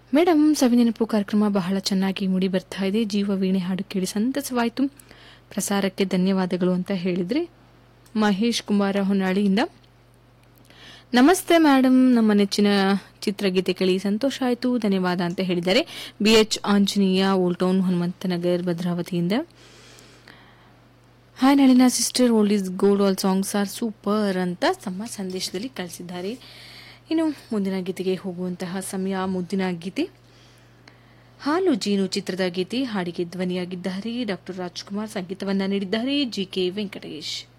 madam ಸವಿನೆನಪು ಕಾರ್ಯಕ್ರಮ ಬಹಳ ಚೆನ್ನಾಗಿ ಮೂಡಿ ಬರ್ತಾ ಇದೆ ಜೀವ ವೀಣೆ ಹಾಡು ಕೇಳಿ ಸಂತಸವಾಯಿತು ಪ್ರಸಾರಕ್ಕೆ ಧನ್ಯವಾದಗಳು ಅಂತ ಹೇಳಿದ್ರೆ ಮಹೇಶ್ ಕುಮಾರ ಹೊನ್ನಾಳಿಯಿಂದ ನಮಸ್ತೆ ಮೇಡಮ್ ನಮ್ಮ ನೆಚ್ಚಿನ ಚಿತ್ರಗೀತೆ ಕೇಳಿ ಸಂತೋಷ ಆಯಿತು ಧನ್ಯವಾದ ಅಂತ ಹೇಳಿದ್ದಾರೆ B H Anjaneya old town Hanumanthanagar ಭದ್ರಾವತಿಯಿಂದ hi Nalina sister old is gold all songs are super ಅಂತ ತಮ್ಮ ಸಂದೇಶದಲ್ಲಿ ಕಳಿಸಿದ್ದಾರೆ ಇನ್ನು ಮುಂದಿನ ಗೀತೆಗೆ ಹೋಗುವಂತಹ ಸಮಯ ಮುದ್ದಿನ ಗೀತೆ ಹಾಲು ಜೀನು ಚಿತ್ರದ ಗೀತೆ ಹಾಡಿಗೆ ಧ್ವನಿಯಾಗಿದ್ದಾರೆ ಡಾಕ್ಟರ್ ರಾಜ್ಕುಮಾರ್ ಸಂಗೀತವನ್ನ ನೀಡಿದ್ದಾರೆ ಜಿ ಕೆ ವೆಂಕಟೇಶ್